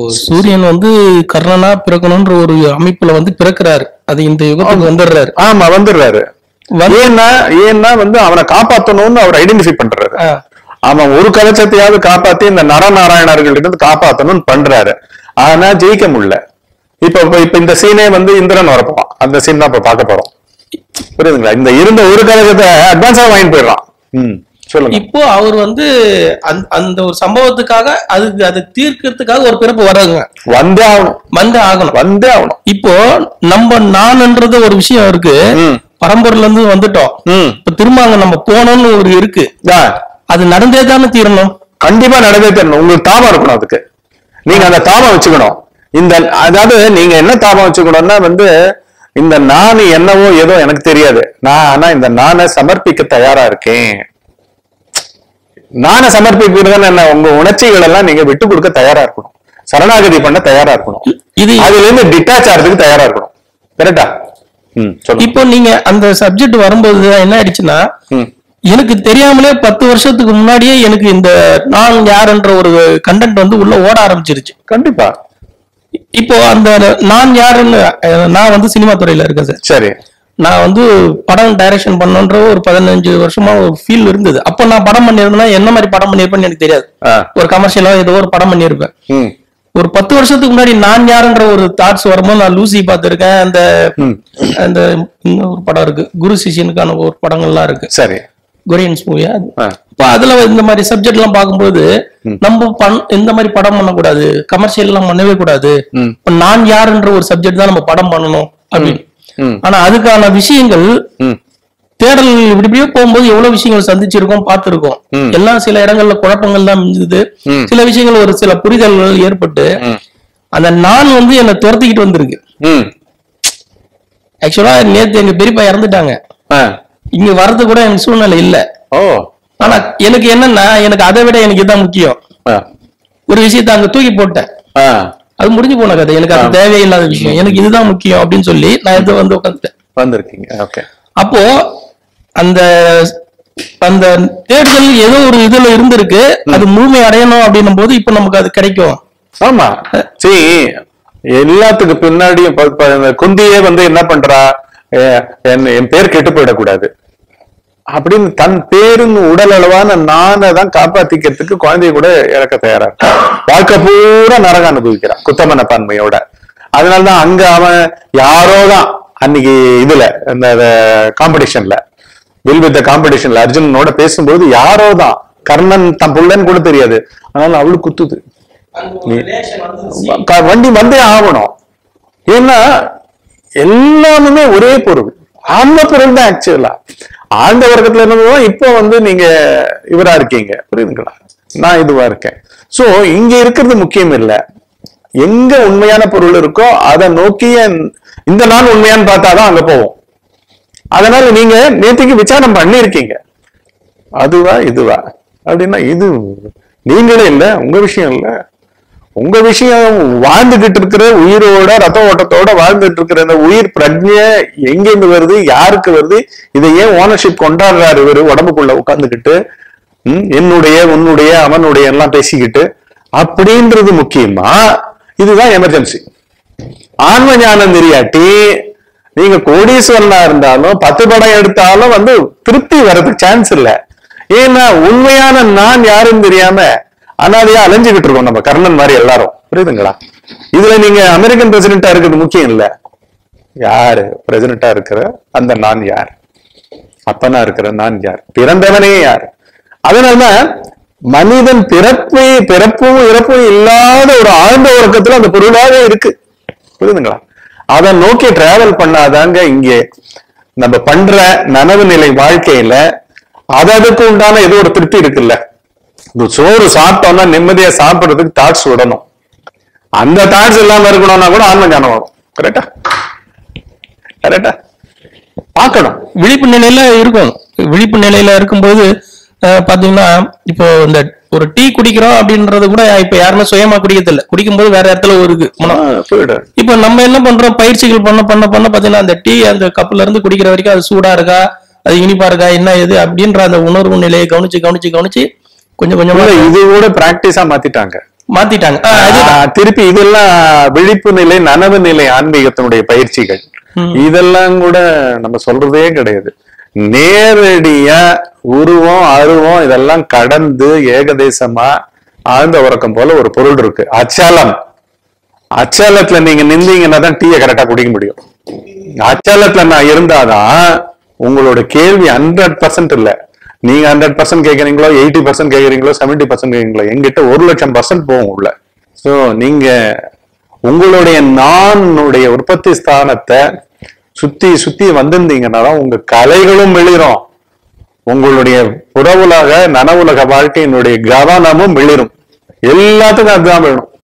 சூரியன் வந்து கர்ணனா பிறக்கணும்ன்ற ஒரு அமைப்புல வந்து பிறக்கிறாரு அது இந்த யுகத்துக்கு வந்துடுறாரு ஆமா வந்துடுறாரு வந்து- ஏன்னா ஏன்னா வந்து அவனை காப்பாத்தணும்னு அவர் ஐடென்டிஃபை பண்றாரு ஆ, அவன் ஒரு கவச்சத்தையாவது காப்பாத்தி இந்த நரநாராயணர்கள் இருந்து காப்பாத்தணும்னு பண்றாரு ஆனா ஜெயிக்க முடியல இப்ப இப்ப- இப்ப இந்த சீனே வந்து இந்திரன் வரப்போம் அந்த சீன் தான் இப்ப பார்க்க போறோம் புரியுதுங்களா இந்த இருந்த ஒரு கவச்சத்தை அட்வான்ஸா வாங்கிட்டு போயிடுறான் ம் சொல்லுங்க இப்போ அவர் வந்து அந்த அந்த ஒரு சம்பவத்துக்காக அதுக்கு அதை தீர்க்கறதுக்காக ஒரு பிறப்பு வர்றாங்க வந்தே ஆகணும் வந்து ஆகணும் வந்தே ஆகணும் இப்போ நம்ம நான்ன்றது ஒரு விஷயம் இருக்கு ம். பரம்பரையில இருந்து வந்துட்டோம் ம் இப்ப திரும்ப அங்க நம்ம போனோம்னு ஒரு இருக்கு ஆ, அது நடந்தே தானே தீரணும் கண்டிப்பா நடந்தே தரணும் உங்களுக்கு தாபம் இருக்கணும் அதுக்கு நீங்க அந்த தாபம் வச்சுக்கணும் இந்த அதாவது நீங்க என்ன தாபம் வச்சுக்கணும்னா வந்து இந்த நான் என்னவோ ஏதோ எனக்கு தெரியாது நான் ஆனா இந்த நானை சமர்ப்பிக்க தயாரா இருக்கேன் நானை சமர்ப்பிக்கிறது என்ன உங்க உணர்ச்சிகள் எல்லாம் நீங்க விட்டு கொடுக்க தயாரா இருக்கணும் சரணாகதி பண்ண தயாரா இருக்கணும் இது அதுல இருந்து டிட்டாச் ஆகிறதுக்கு தயாரா இருக்கணும் கரெக்டா ம் சொல்லுங்க இப்போ நீங்க அந்த சப்ஜெக்ட் வரும்போது என்ன ஆயிடுச்சுன்னா ம் எனக்கு தெரியாமலே பத்து வருஷத்துக்கு முன்னாடியே எனக்கு இந்த நான் யாருன்ற ஒரு கண்டென்ட் வந்து உள்ள ஓட ஆரம்பிச்சிருச்சு கண்டிப்பா இப்போ அந்த நான் யாருன்னு அஹ், நான் வந்து சினிமா துறையில இருக்கேன் சார் சரி நான் வந்து படம் டைரக்ஷன் பண்ணணுன்ற ஒரு பதினஞ்சு வருஷமா ஒரு ஃபீல் இருந்தது அப்போ நான் படம் பண்ணியிருந்தேன்னா என்ன மாதிரி படம் பண்ணியிருப்பேன்னு எனக்கு தெரியாது ஆ ஒரு கமர்ஷியலா ஏதோ ஒரு படம் பண்ணியிருப்பேன் ம் ஒரு பத்து வருஷத்துக்கு முன்னாடி நான் யாருன்ற ஒரு தாட்ஸ் வரும்போது நான் லூசி பார்த்திருக்கேன் அந்த ம். அந்த இன்னொரு படம் இருக்கு குரு சிஷியனுக்கான ஒரு படங்கள்லாம் இருக்கு சரி கொரியன்ஸ் மூவியா ஆ இப்போ அதுல இந்த மாதிரி சப்ஜெக்ட் எல்லாம் பார்க்கும்போது நம்ம பண் இந்த மாதிரி படம் பண்ணக்கூடாது கமர்ஷியல் எல்லாம் பண்ணவே கூடாது ம். இப்ப நான் யாருன்ற ஒரு சப்ஜெக்ட் தான் நம்ம படம் பண்ணணும் அப்படின்னு ம் ஆனா அதுக்கான விஷயங்கள் ம் தேடல் இப்படி இப்படியே போகும்போது எவ்வளவு விஷயங்கள் சந்திச்சிருக்கோம் பார்த்திருக்கோம் ம். எல்லாம் சில இடங்கள்ல குழப்பங்கள் தான் மிஞ்சுது ம். சில விஷயங்கள் ஒரு சில புரிதல்கள் ஏற்பட்டு ம் அந்த நான் வந்து என்னை துரத்திக்கிட்டு வந்திருக்கு ம் ஆக்சுவலா நேத்து எங்க பெரியப்பா இறந்துட்டாங்க ஆ இங்க வர்றது கூட எனக்கு சூழ்நிலை இல்ல ஓ ஆனா எனக்கு என்னன்னா எனக்கு அதை விட எனக்கு இதான் முக்கியம் ஆ ஒரு விஷயத்தை அங்க தூக்கி போட்டேன் ஆ அது முடிஞ்சு போன கதை எனக்கு அது தேவையில்லாத விஷயம் எனக்கு இதுதான் முக்கியம் அப்படின்னு சொல்லி நான் இதை வந்து உட்காந்துட்டேன் வந்திருக்கீங்க ஓகே அப்போ அந்த அந்த தேடுதல் ஏதோ ஒரு இதுல இருந்திருக்கு அது முழுமை அடையணும் அப்படின்னும் போது இப்ப நமக்கு அது கிடைக்கும் ஆமா சரி எல்லாத்துக்கு பின்னாடியும் இப்ப- இப்ப இந்த குந்தியே வந்து என்ன பண்றா எ- என் என் பேர் கெட்டு போயிடக்கூடாது அப்படின்னு தன் பேருன்னு உடல் அளவான நானை தான் காப்பாத்திக்கிறதுக்கு குழந்தைய கூட இறக்க தயாரா இருக்கா வாழ்க்கை பூரா நரகம் அனுபவிக்கிறான் குத்தமன பான்மையோட அதனாலதான் அங்க அவன் யாரோதான் அன்னைக்கு இதுல இந்த காம்படிஷன்ல வில் வித் காம்படிஷன்ல அர்ஜுனனோட பேசும்போது யாரோதான் கர்ணன் தன் புள்ளன்னு கூட தெரியாது அதனால அவளுக்கு குத்துது க- வண்டி வந்தே ஆகணும் ஏன்னா எல்லாமே ஒரே பொருள் ஆன்ம பொருள் தான் ஆக்சுவலா ஆழ்ந்த வர்க்கத்துல இருந்ததும் இப்போ வந்து நீங்க இவரா இருக்கீங்க புரியுதுங்களா நான் இதுவா இருக்கேன் சோ இங்க இருக்கிறது முக்கியம் இல்ல எங்க உண்மையான பொருள் இருக்கோ அதை நோக்கிய இந்த நாள் உண்மையான்னு பார்த்தாதான் அங்க போவோம் அதனால நீங்க நேத்திக்கு விசாரணை பண்ணிருக்கீங்க அதுவா இதுவா அப்படின்னா இது நீங்களே இல்ல உங்க விஷயம் இல்ல உங்க விஷயம் வாழ்ந்துகிட்டு இருக்கிற உயிரோட ரத்த ஓட்டத்தோட வாழ்ந்துட்டு இருக்கிற இந்த உயிர் பிரஜை எங்கிருந்து வருது யாருக்கு வருது இதை ஏன் ஓனர்ஷிப் கொண்டாடுறாரு இவரு உடம்புக்குள்ள உட்கார்ந்துகிட்டு ம், என்னுடைய உன்னுடைய அவனுடைய எல்லாம் பேசிக்கிட்டு அப்படின்றது முக்கியமா இதுதான் எமர்ஜென்சி ஆன்ம ஞானம் தெரியாட்டி நீங்க கோடீஸ்வரனா இருந்தாலும் பத்து படம் எடுத்தாலும் வந்து திருப்தி வர்றதுக்கு சான்ஸ் இல்ல ஏன்னா உண்மையான நான் யாருன்னு தெரியாம அனாதையா அலைஞ்சுகிட்டு இருக்கோம் நம்ம கர்ணன் மாதிரி எல்லாரும் புரியுதுங்களா இதுல நீங்க அமெரிக்கன் பிரசிடென்டா இருக்கிறது முக்கியம் இல்ல யாரு பிரசிடென்டா இருக்கிற அந்த நான் யார் அப்பனா இருக்கிற நான் யார் பிறந்தவனே யார் அதனாலதான் மனிதன் பிறப்பு பிறப்பும் இறப்பும் இல்லாத ஒரு ஆழ்ந்த உறக்கத்துல அந்த பொருளாவே இருக்கு புரியுதுங்களா அதை நோக்கி டிராவல் பண்ணாதாங்க இங்கே நம்ம பண்ற நனவு நிலை வாழ்க்கையில அது அதுக்கு உண்டான ஏதோ ஒரு திருப்தி இருக்குல்ல இந்த சோறு சாப்பிட்டோம்னா நிம்மதியா சாப்பிடுறதுக்கு தாட்ஸ் விடணும் அந்த தாட்ஸ் இல்லாம இருக்கணும்னா கூட ஆன்ம ஞானம் வரும் கரெக்டா கரெக்டா பார்க்கணும் விழிப்பு நிலையில இருக்கும் விழிப்பு நிலையில இருக்கும்போது அஹ், பாத்தீங்கன்னா இப்போ இந்த ஒரு டீ குடிக்கிறோம் அப்படின்றது கூட இப்ப யாருமே சுயமா குடிக்கிறது இல்ல குடிக்கும்போது வேற இடத்துல ஒரு இருக்கு மனம். ஆ, போயிடு இப்ப நம்ம என்ன பண்றோம் பயிற்சிகள் பண்ண பண்ண பண்ண பாத்தீங்கன்னா அந்த டீ அந்த கப்ல இருந்து குடிக்கிற வரைக்கும் அது சூடா இருக்கா அது இனிப்பா இருக்கா என்ன ஏது அப்படின்ற அந்த உணர்வு நிலையை கவனிச்சு கவனிச்சு கவனிச்சு கொஞ்சம் கொஞ்சமா இல்ல, இது கூட பிராக்டிஸா மாத்திட்டாங்க மாத்திட்டாங்க ஆ, அது ஆஹ் திருப்பி இதெல்லாம் விழிப்பு நிலை நனவு நிலை ஆன்மீகத்தினுடைய பயிற்சிகள் இதெல்லாம் கூட நம்ம சொல்றதே கிடையாது நேரடியா உருவம் அருவம் இதெல்லாம் கடந்து ஏகதேசமா ஆழ்ந்த உறக்கம் போல ஒரு பொருள் இருக்கு அச்சலம் அச்சலத்துல நீங்க நின்றீங்கன்னா தான் டீயை கரெக்டா குடிக்க முடியும் அச்சலத்துல நான் இருந்தாதான் உங்களோட கேள்வி ஹண்ட்ரட் பர்சன்ட் இல்ல நீங்க ஹண்ட்ரட் பர்சன்ட் கேக்குறீங்களோ எயிட்டி பர்சன்ட் கேக்குறீங்களோ செவன்டி பர்சன்ட் கேக்குறீங்களோ எங்கிட்ட ஒரு லட்சம் பர்சன்ட் போகும் உள்ள சோ நீங்க உங்களுடைய நானுடைய உற்பத்தி ஸ்தானத்தை சுத்தி சுத்தி வந்திருந்தீங்கன்னா தான் உங்க கலைகளும் வெளிரும் உங்களுடைய புற உலக நனவுலக வாழ்க்கையினுடைய கவனமும் வெளிரும் எல்லாத்துக்கும் அதுதான் வேணும்